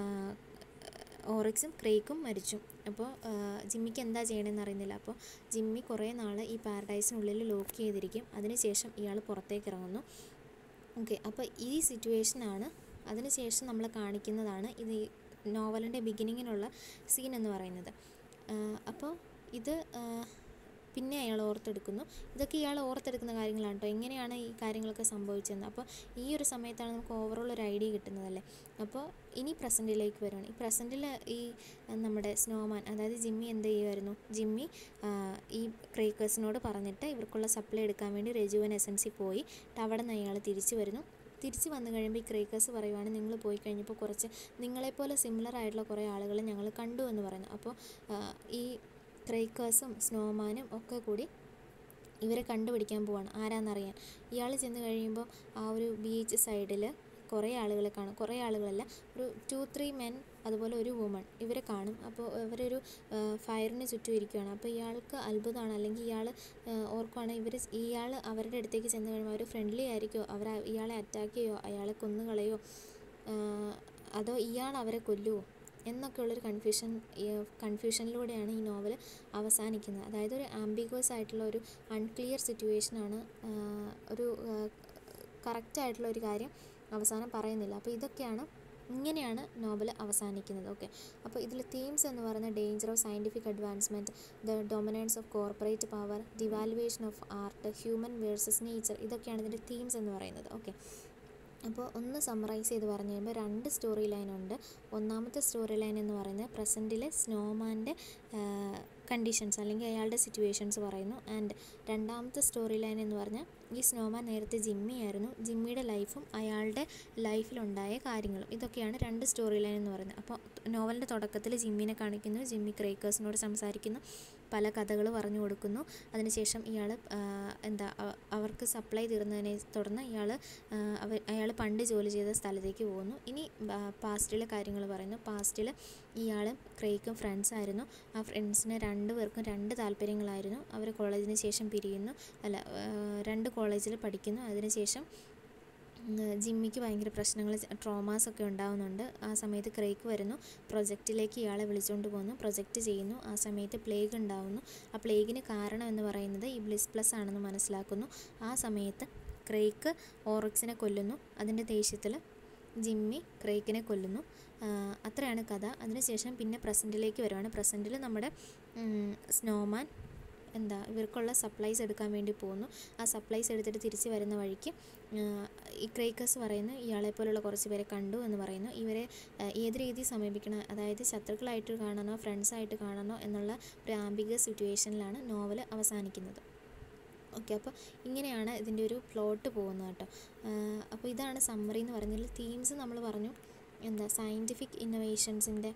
ഓറിക്സും ക്രേക്കും മരിച്ചു അപ്പോൾ ജിമ്മിക്ക് എന്താ ചെയ്യണമെന്ന് അറിയുന്നില്ല അപ്പോൾ ജിമ്മി കുറേ നാൾ ഈ പാരഡൈസിനുള്ളിൽ ലോക്ക് ചെയ്തിരിക്കും അതിനുശേഷം ഇയാൾ പുറത്തേക്ക് ഇറങ്ങുന്നു ഓക്കെ അപ്പോൾ ഈ സിറ്റുവേഷനാണ് അതിനുശേഷം നമ്മൾ കാണിക്കുന്നതാണ് ഇത് നോവലിൻ്റെ ബിഗിനിങ്ങിനുള്ള സീൻ എന്ന് പറയുന്നത് അപ്പോൾ ഇത് പിന്നെ അയാൾ ഓർത്തെടുക്കുന്നു ഇതൊക്കെ ഇയാൾ ഓർത്തെടുക്കുന്ന കാര്യങ്ങളാണ് കേട്ടോ എങ്ങനെയാണ് ഈ കാര്യങ്ങളൊക്കെ സംഭവിച്ചതെന്ന് അപ്പോൾ ഈ ഒരു സമയത്താണ് നമുക്ക് ഓവറോൾ ഒരു ഐഡിയ കിട്ടുന്നതല്ലേ അപ്പോൾ ഇനി പ്രസൻറ്റിലേക്ക് വരികയാണ് ഈ പ്രസൻറ്റിൽ ഈ നമ്മുടെ സ്നോമാൻ അതായത് ജിമ്മി എന്ത് ചെയ്യുമായിരുന്നു ജിമ്മി ഈ ക്രേക്കേഴ്സിനോട് പറഞ്ഞിട്ട് ഇവർക്കുള്ള സപ്ലൈ എടുക്കാൻ വേണ്ടി രജുവൻ എസൻസിൽ പോയി അവിടെ നിന്ന് അയാൾ തിരിച്ചു വരുന്നു തിരിച്ച് വന്നു കഴിയുമ്പോൾ ഈ ക്രേക്കേഴ്സ് പറയുവാണ് നിങ്ങൾ പോയി കഴിഞ്ഞപ്പോൾ കുറച്ച് നിങ്ങളെപ്പോലെ സിമിലർ ആയിട്ടുള്ള കുറേ ആളുകളെ ഞങ്ങൾ കണ്ടു എന്ന് പറയുന്നു അപ്പോൾ ഈ ക്രൈക്കേഴ്സും സ്നോമാനും ഒക്കെ കൂടി ഇവരെ കണ്ടുപിടിക്കാൻ പോവാണ് ആരാന്നറിയാൻ ഇയാൾ ചെന്ന് കഴിയുമ്പോൾ ആ ഒരു ബീച്ച് സൈഡിൽ കുറേ ആളുകളെ കാണും കുറേ ആളുകളല്ല ഒരു ടു ത്രീ മെൻ അതുപോലെ ഒരു വുമൺ ഇവരെ കാണും അപ്പോൾ ഇവരൊരു ഫയറിന് ചുറ്റും ഇരിക്കുകയാണ് അപ്പോൾ ഇയാൾക്ക് അത്ഭുതമാണ് അല്ലെങ്കിൽ ഇയാൾ ഓർക്കുവാണ് ഇവർ ഇയാൾ അവരുടെ അടുത്തേക്ക് ചെന്ന് കഴിയുമ്പോൾ അവർ ഫ്രണ്ട്ലി ആയിരിക്കുമോ അവർ ഇയാളെ അറ്റാക്ക് ചെയ്യുമോ അയാളെ കൊന്നുകളയോ അതോ ഇയാൾ അവരെ കൊല്ലുമോ എന്നൊക്കെയുള്ളൊരു കൺഫ്യൂഷൻ കൺഫ്യൂഷനിലൂടെയാണ് ഈ നോവൽ അവസാനിക്കുന്നത് അതായത് ഒരു ആംബിഗോസ് ആയിട്ടുള്ള ഒരു അൺക്ലിയർ സിറ്റുവേഷനാണ് ഒരു കറക്റ്റ് ആയിട്ടുള്ള ഒരു കാര്യം അവസാനം പറയുന്നില്ല അപ്പോൾ ഇതൊക്കെയാണ് ഇങ്ങനെയാണ് നോവൽ അവസാനിക്കുന്നത് ഓക്കെ അപ്പോൾ ഇതിൽ തീംസ് എന്ന് പറയുന്നത് danger of scientific advancement the dominance of corporate power devaluation of art human versus nature ഇതൊക്കെയാണ് ഇതിൻ്റെ തീംസ് എന്ന് പറയുന്നത് ഓക്കെ അപ്പോൾ ഒന്ന് സമ്മറൈസ് ചെയ്ത് പറഞ്ഞു കഴിയുമ്പോൾ രണ്ട് സ്റ്റോറി ലൈൻ ഉണ്ട് ഒന്നാമത്തെ സ്റ്റോറി ലൈൻ എന്ന് പറയുന്നത് പ്രസൻറ്റിലെ സ്നോമാൻ്റെ കണ്ടീഷൻസ് അല്ലെങ്കിൽ അയാളുടെ സിറ്റുവേഷൻസ് പറയുന്നു ആൻഡ് രണ്ടാമത്തെ സ്റ്റോറി ലൈൻ എന്ന് പറഞ്ഞാൽ ഈ സ്നോമാൻ നേരത്തെ ജിമ്മി ആയിരുന്നു ജിമ്മിയുടെ ലൈഫും അയാളുടെ ലൈഫിലുണ്ടായ കാര്യങ്ങളും ഇതൊക്കെയാണ് രണ്ട് സ്റ്റോറി ലൈൻ എന്ന് പറയുന്നത് അപ്പോൾ നോവലിൻ്റെ തുടക്കത്തിൽ ജിമ്മിനെ കാണിക്കുന്നു ജിമ്മി ക്രേക്കേഴ്സിനോട് സംസാരിക്കുന്നു പല കഥകൾ പറഞ്ഞു കൊടുക്കുന്നു അതിനുശേഷം ഇയാൾ എന്താ അവർക്ക് സപ്ലൈ തീർന്നതിനെ തുടർന്ന് ഇയാൾ അവ അയാൾ പണ്ട് ജോലി ചെയ്ത സ്ഥലത്തേക്ക് പോകുന്നു ഇനി പാസ്റ്റിലെ കാര്യങ്ങൾ പറയുന്നു പാസ്റ്റിൽ ഇയാളും ക്രേക്കും ഫ്രണ്ട്സ് ആയിരുന്നു ആ ഫ്രണ്ട്സിന് രണ്ട് പേർക്കും രണ്ട് താല്പര്യങ്ങളായിരുന്നു അവർ കോളേജിന് ശേഷം പിരിയുന്നു അല്ല രണ്ട് കോളേജിൽ പഠിക്കുന്നു അതിനുശേഷം ജിമ്മിക്ക് ഭയങ്കര പ്രശ്നങ്ങൾ ട്രോമാസ് ഒക്കെ ഉണ്ടാവുന്നുണ്ട് ആ സമയത്ത് ക്രേക്ക് വരുന്നു പ്രൊജക്റ്റിലേക്ക് ഇയാളെ വിളിച്ചുകൊണ്ട് പോകുന്നു പ്രൊജക്റ്റ് ചെയ്യുന്നു ആ സമയത്ത് പ്ലേഗ് ഉണ്ടാവുന്നു ആ പ്ലേഗിന് കാരണം എന്ന് പറയുന്നത് ഈ ബ്ലിസ് പ്ലസ് ആണെന്ന് മനസ്സിലാക്കുന്നു ആ സമയത്ത് ക്രേക്ക് ഓറക്സിനെ കൊല്ലുന്നു അതിൻ്റെ ദേഷ്യത്തിൽ ജിമ്മി ക്രേക്കിനെ കൊല്ലുന്നു അത്രയാണ് കഥ അതിനുശേഷം പിന്നെ പ്രസൻറ്റിലേക്ക് വരുവാണ് പ്രസൻറ്റിൽ നമ്മുടെ സ്നോമാൻ എന്താ ഇവർക്കുള്ള സപ്ലൈസ് എടുക്കാൻ വേണ്ടി പോകുന്നു ആ സപ്ലൈസ് എടുത്തിട്ട് തിരിച്ച് വരുന്ന വഴിക്ക് ഈ ക്രേക്കേഴ്സ് പറയുന്നു ഇയാളെ പോലുള്ള കുറച്ച് പേരെ കണ്ടു എന്ന് പറയുന്നു ഇവരെ ഏത് രീതിയിൽ സമീപിക്കണം അതായത് ശത്രുക്കളായിട്ട് കാണണോ ഫ്രണ്ട്സായിട്ട് കാണണോ എന്നുള്ള ഒരു ആംബിക സിറ്റുവേഷനിലാണ് നോവൽ അവസാനിക്കുന്നത് ഓക്കെ അപ്പോൾ ഇങ്ങനെയാണ് ഇതിൻ്റെ ഒരു പ്ലോട്ട് പോകുന്നത് കേട്ടോ അപ്പോൾ ഇതാണ് സമ്മറി എന്ന് പറഞ്ഞാൽ തീംസ് നമ്മൾ പറഞ്ഞു എന്താ സയൻറ്റിഫിക് ഇന്നോവേഷൻസിൻ്റെ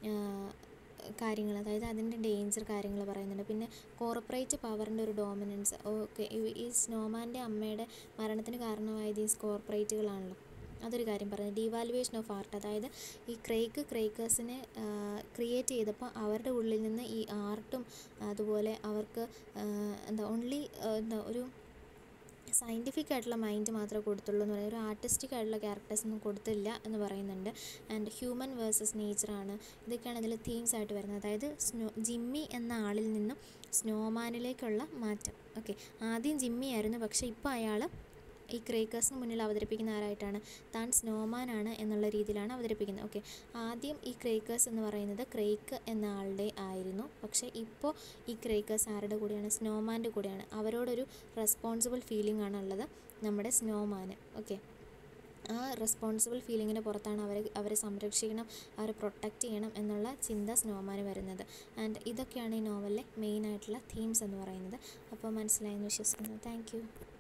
കാര്യങ്ങൾ അതായത് അതിൻ്റെ ഡേഞ്ചർ കാര്യങ്ങൾ പറയുന്നുണ്ട് പിന്നെ കോർപ്പറേറ്റ് പവറിൻ്റെ ഒരു ഡോമിനൻസ് ഓക്കെ ഈ സ്നോമാൻ്റെ അമ്മയുടെ മരണത്തിന് കാരണമായത് ഈ കോർപ്പറേറ്റുകളാണല്ലോ അതൊരു കാര്യം പറയുന്നത് ഡീവാലുവേഷൻ ഓഫ് ആർട്ട് അതായത് ഈ ക്രേക്ക് ക്രേക്കേഴ്സിനെ ക്രിയേറ്റ് ചെയ്തപ്പോൾ അവരുടെ ഉള്ളിൽ നിന്ന് ഈ ആർട്ടും അതുപോലെ അവർക്ക് എന്താ ഓൺലി എന്താ ഒരു സയൻറ്റിഫിക് ആയിട്ടുള്ള മൈൻഡ് മാത്രമേ കൊടുത്തുള്ളൂ എന്ന് പറയുന്നത് ഒരു ആർട്ടിസ്റ്റിക് ആയിട്ടുള്ള ക്യാരക്ടേഴ്സ് ഒന്നും കൊടുത്തില്ല എന്ന് പറയുന്നുണ്ട് ആൻഡ് ഹ്യൂമൻ വേഴ്സസ് നേച്ചറാണ് ഇതൊക്കെയാണ് ഇതിൽ തീംസ് ആയിട്ട് വരുന്നത് അതായത് സ്നോ ജിമ്മി എന്ന ആളിൽ നിന്നും സ്നോമാനിലേക്കുള്ള മാറ്റം ഓക്കെ ആദ്യം ജിമ്മി ആയിരുന്നു പക്ഷേ ഇപ്പോൾ അയാൾ ഈ ക്രേക്കേഴ്സിന് മുന്നിൽ അവതരിപ്പിക്കുന്ന ആരായിട്ടാണ് താൻ സ്നോമാനാണ് എന്നുള്ള രീതിയിലാണ് അവതരിപ്പിക്കുന്നത് ഓക്കെ ആദ്യം ഈ ക്രേക്കേഴ്സ് എന്ന് പറയുന്നത് ക്രേക്ക് എന്ന ആളുടെ ആയിരുന്നു പക്ഷേ ഇപ്പോൾ ഈ ക്രേക്കേഴ്സ് ആരുടെ കൂടെയാണ് സ്നോമാൻ്റെ കൂടെയാണ് അവരോടൊരു റെസ്പോൺസിബിൾ ഫീലിംഗ് ആണ് ഉള്ളത് നമ്മുടെ സ്നോമാന് ഓക്കെ ആ റെസ്പോൺസിബിൾ ഫീലിങ്ങിന് പുറത്താണ് അവരെ അവരെ സംരക്ഷിക്കണം അവരെ പ്രൊട്ടക്റ്റ് ചെയ്യണം എന്നുള്ള ചിന്ത സ്നോമാന് വരുന്നത് ആൻഡ് ഇതൊക്കെയാണ് ഈ നോവലിലെ മെയിൻ ആയിട്ടുള്ള തീംസ് എന്ന് പറയുന്നത് അപ്പോൾ മനസ്സിലായെന്ന് വിശ്വസിക്കുന്നു താങ്ക്